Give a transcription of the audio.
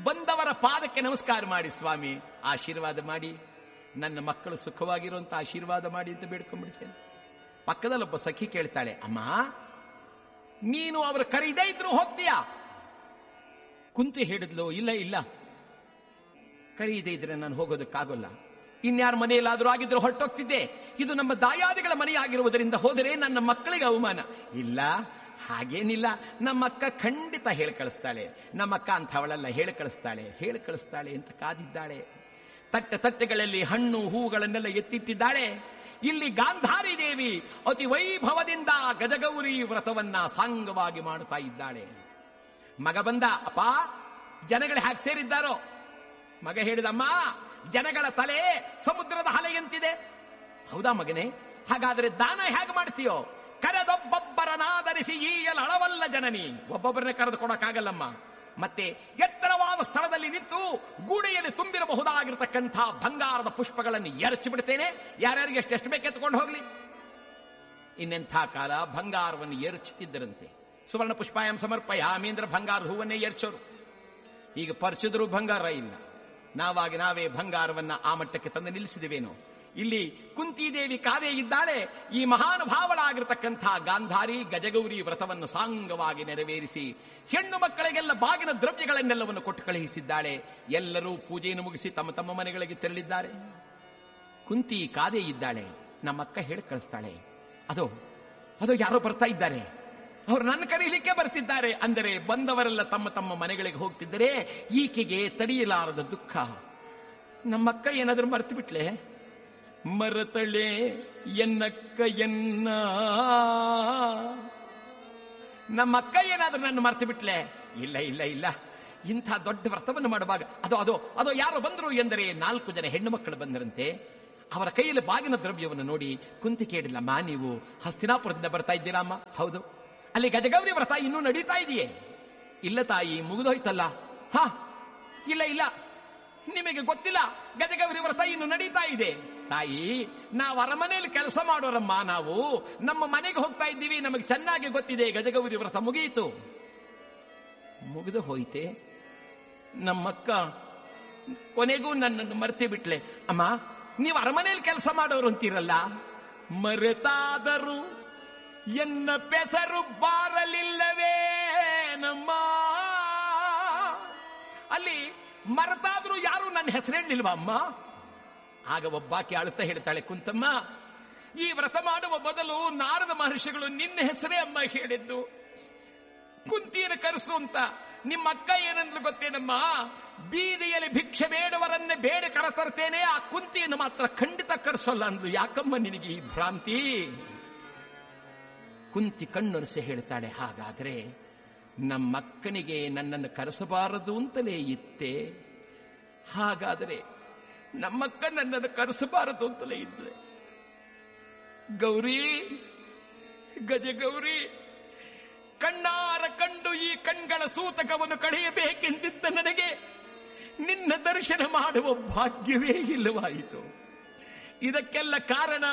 ಬಂದವರ ಪಾದಕ್ಕೆ ನಮಸ್ಕಾರ ಮಾಡಿ ಸ್ವಾಮಿ ಆಶೀರ್ವಾದ ಮಾಡಿ ನನ್ನ ಮಕ್ಕಳು ಸುಖವಾಗಿರುವಂತ ಆಶೀರ್ವಾದ ಮಾಡಿ ಅಂತ ಬೇಡ್ಕೊಂಡ್ಬಿಡ್ತೇನೆ ಪಕ್ಕದಲ್ಲೊಬ್ಬ ಸಖಿ ಕೇಳ್ತಾಳೆ ಅಮ್ಮ ನೀನು ಅವರು ಕರೀದೇ ಇದ್ರು ಹೋಗ್ತೀಯಾ ಕುಂತಿ ಹೇಳಿದ್ಲು ಇಲ್ಲ ಇಲ್ಲ ಕರೀದೇ ಇದ್ರೆ ನಾನು ಹೋಗೋದಕ್ಕಾಗೋಲ್ಲ ಇನ್ಯಾರ ಮನೆಯಲ್ಲಾದ್ರೂ ಆಗಿದ್ರು ಹೊರಟೋಗ್ತಿದ್ದೆ ಇದು ನಮ್ಮ ದಾಯಾದಿಗಳ ಮನೆಯಾಗಿರುವುದರಿಂದ ಹೋದರೆ ನನ್ನ ಮಕ್ಕಳಿಗೆ ಅವಮಾನ ಇಲ್ಲ ಹಾಗೇನಿಲ್ಲ ನಮ್ಮಕ್ಕ ಖಂಡಿತ ಹೇಳಿ ಕಳಿಸ್ತಾಳೆ ನಮ್ಮಕ್ಕ ಅಂಥವಳೆಲ್ಲ ಹೇಳಿ ಕಳಿಸ್ತಾಳೆ ಹೇಳಿ ಕಳಿಸ್ತಾಳೆ ಅಂತ ಕಾದಿದ್ದಾಳೆ ತಟ್ಟೆ ತಟ್ಟೆಗಳಲ್ಲಿ ಹಣ್ಣು ಹೂಗಳನ್ನೆಲ್ಲ ಎತ್ತಿಟ್ಟಿದ್ದಾಳೆ ಇಲ್ಲಿ ಗಾಂಧಾರಿ ದೇವಿ ಅತಿ ವೈಭವದಿಂದ ಗಜಗೌರಿ ವ್ರತವನ್ನ ಸಾಂಗವಾಗಿ ಮಾಡುತ್ತಾ ಇದ್ದಾಳೆ ಮಗ ಬಂದ ಅಪ್ಪ ಜನಗಳು ಹ್ಯಾಕ್ ಸೇರಿದ್ದಾರೋ ಮಗ ಹೇಳಿದಮ್ಮ ಜನಗಳ ತಲೆ ಸಮುದ್ರದ ಹಲೆಯಂತಿದೆ ಹೌದಾ ಮಗನೇ ಹಾಗಾದ್ರೆ ದಾನ ಹೇಗೆ ಮಾಡ್ತೀಯೋ ಕರೆದೊಬ್ಬೊಬ್ಬರನಾದರಿಸಿ ಈಯಲ ಅಳವಲ್ಲ ಜನನಿ ಒಬ್ಬೊಬ್ಬರನ್ನೇ ಕರೆದು ಕೊಡಕ್ಕಾಗಲ್ಲಮ್ಮ ಮತ್ತೆ ಎತ್ತರವಾದ ಸ್ಥಳದಲ್ಲಿ ನಿಂತು ಗೂಡೆಯಲ್ಲಿ ತುಂಬಿರಬಹುದಾಗಿರ್ತಕ್ಕಂಥ ಬಂಗಾರದ ಪುಷ್ಪಗಳನ್ನು ಎರಚಿ ಬಿಡ್ತೇನೆ ಯಾರ್ಯಾರಿಗೆ ಎಷ್ಟೆಷ್ಟು ಬೇಕು ಎತ್ಕೊಂಡು ಹೋಗ್ಲಿ ಇನ್ನೆಂಥ ಕಾಲ ಬಂಗಾರವನ್ನು ಎರಚುತ್ತಿದ್ದರಂತೆ ಸುವರ್ಣ ಪುಷ್ಪಾಯಂ ಸಮರ್ಪಯಾಮಿ ಅಂದ್ರೆ ಬಂಗಾರದ ಹೂವನ್ನೇ ಎರಚೋರು ಈಗ ಪರಿಚಿದ್ರು ಬಂಗಾರ ಇಲ್ಲ ನಾವಾಗಿ ನಾವೇ ಬಂಗಾರವನ್ನ ಆ ಮಟ್ಟಕ್ಕೆ ತಂದು ನಿಲ್ಲಿಸಿದಿವೇನು ಇಲ್ಲಿ ಕುಂತಿದೇವಿ ಕಾದೇ ಇದ್ದಾಳೆ ಈ ಮಹಾನುಭಾವಳಾಗಿರ್ತಕ್ಕಂಥ ಗಾಂಧಾರಿ ಗಜಗೌರಿ ವ್ರತವನ್ನು ಸಾಂಗವಾಗಿ ನೆರವೇರಿಸಿ ಹೆಣ್ಣು ಮಕ್ಕಳಿಗೆಲ್ಲ ಬಾಗಿನ ದ್ರವ್ಯಗಳನ್ನೆಲ್ಲವನ್ನು ಕೊಟ್ಟು ಕಳುಹಿಸಿದ್ದಾಳೆ ಎಲ್ಲರೂ ಪೂಜೆಯನ್ನು ಮುಗಿಸಿ ತಮ್ಮ ತಮ್ಮ ಮನೆಗಳಿಗೆ ತೆರಳಿದ್ದಾರೆ ಕುಂತಿ ಕಾದೇ ಇದ್ದಾಳೆ ನಮ್ಮಕ್ಕ ಹೇಳಿ ಕಳಿಸ್ತಾಳೆ ಅದು ಅದು ಯಾರೋ ಬರ್ತಾ ಇದ್ದಾರೆ ಅವರು ನನ್ನ ಕರೀಲಿಕ್ಕೆ ಬರ್ತಿದ್ದಾರೆ ಅಂದರೆ ಬಂದವರೆಲ್ಲ ತಮ್ಮ ತಮ್ಮ ಮನೆಗಳಿಗೆ ಹೋಗ್ತಿದ್ದರೆ ಈಕೆಗೆ ತಡೆಯಲಾರದ ದುಃಖ ನಮ್ಮಕ್ಕ ಏನಾದ್ರೂ ಮರೆತು ಬಿಟ್ಲೆ ಮರತಳೆ ಎನ್ನಕ್ಕ ಎನ್ನ ನಮ್ಮಕ್ಕ ಏನಾದ್ರೂ ನನ್ನ ಮರೆತು ಬಿಟ್ಲೆ ಇಲ್ಲ ಇಲ್ಲ ಇಲ್ಲ ಇಂಥ ದೊಡ್ಡ ವ್ರತವನ್ನು ಮಾಡುವಾಗ ಅದು ಅದು ಅದು ಯಾರು ಬಂದರು ಎಂದರೆ ನಾಲ್ಕು ಜನ ಹೆಣ್ಣು ಮಕ್ಕಳು ಬಂದರಂತೆ ಅವರ ಕೈಯಲ್ಲಿ ಬಾಗಿನ ದ್ರವ್ಯವನ್ನು ನೋಡಿ ಕುಂತಿ ಕೇಳಿಲ್ಲಮ್ಮ ನೀವು ಹಸ್ತಿನಾಪುರದಿಂದ ಬರ್ತಾ ಇದ್ದೀರಾ ಅಮ್ಮ ಹೌದು ಅಲ್ಲಿ ಗಜಗೌರಿ ವ್ರತ ಇನ್ನೂ ನಡೀತಾ ಇದೆಯೇ ಇಲ್ಲ ತಾಯಿ ಮುಗಿದೋಯ್ತಲ್ಲ ಹಾ ಇಲ್ಲ ಇಲ್ಲ ನಿಮಗೆ ಗೊತ್ತಿಲ್ಲ ಗಜಗೌರಿ ವ್ರತ ಇನ್ನು ನಡೀತಾ ಇದೆ ತಾಯಿ ನಾವು ಅರಮನೆಯಲ್ಲಿ ಕೆಲಸ ಮಾಡೋರಮ್ಮ ನಾವು ನಮ್ಮ ಮನೆಗೆ ಹೋಗ್ತಾ ಇದ್ದೀವಿ ನಮಗೆ ಚೆನ್ನಾಗಿ ಗೊತ್ತಿದೆ ಗಜಗೌರಿ ವ್ರತ ಮುಗಿಯಿತು ಮುಗಿದು ಹೋಯ್ತೆ ನಮ್ಮಕ್ಕ ಕೊನೆಗೂ ನನ್ನನ್ನು ಮರ್ತಿ ಬಿಟ್ಲೆ ಅಮ್ಮ ನೀವು ಅರಮನೆಯಲ್ಲಿ ಕೆಲಸ ಮಾಡೋರು ಅಂತೀರಲ್ಲ ಮರೆತಾದರೂ ಎನ್ನ ಪೆಸರು ಬಾರಲಿಲ್ಲವೇ ನಮ್ಮ ಅಲ್ಲಿ ಮರೆತಾದ್ರೂ ಯಾರು ನನ್ನ ಹೆಸರೇಳಿಲ್ವಾ ಅಮ್ಮ ಆಗ ಒಬ್ಬಾಕಿ ಅಳುತ್ತಾ ಹೇಳ್ತಾಳೆ ಕುಂತಮ್ಮ ಈ ವ್ರತ ಮಾಡುವ ಬದಲು ನಾರದ ಮಹರ್ಷಿಗಳು ನಿನ್ನ ಹೆಸರೇ ಅಮ್ಮ ಹೇಳಿದ್ದು ಕುಂತಿಯನ್ನು ಕರೆಸು ಅಂತ ನಿಮ್ಮ ಅಕ್ಕ ಏನಂದ್ಲು ಗೊತ್ತೇನಮ್ಮ ಬೀದಿಯಲ್ಲಿ ಭಿಕ್ಷೆ ಬೇಡವರನ್ನೇ ಬೇಡ ಕರೆತರ್ತೇನೆ ಆ ಕುಂತಿಯನ್ನು ಮಾತ್ರ ಖಂಡಿತ ಕರೆಸೋಲ್ಲ ಅಂದ್ಲು ಯಾಕಮ್ಮ ನಿನಗೆ ಈ ಭ್ರಾಂತಿ ಕುಂತಿ ಕಣ್ಣೊರೆಸಿ ಹೇಳ್ತಾಳೆ ಹಾಗಾದ್ರೆ ನಮ್ಮಕ್ಕನಿಗೆ ನನ್ನನ್ನು ಕರೆಸಬಾರದು ಅಂತಲೇ ಇತ್ತೆ ಹಾಗಾದರೆ ನಮ್ಮಕ್ಕ ನನ್ನನ್ನು ಕರೆಸಬಾರದು ಅಂತಲೇ ಇದ್ಲೆ ಗೌರಿ ಗಜಗೌರಿ ಕಣ್ಣಾರ ಕಂಡು ಈ ಕಣ್ಗಳ ಸೂತಕವನ್ನು ಕಳೆಯಬೇಕೆಂದಿದ್ದ ನನಗೆ ನಿನ್ನ ದರ್ಶನ ಮಾಡುವ ಭಾಗ್ಯವೇ ಇಲ್ಲವಾಯಿತು ಇದಕ್ಕೆಲ್ಲ ಕಾರಣ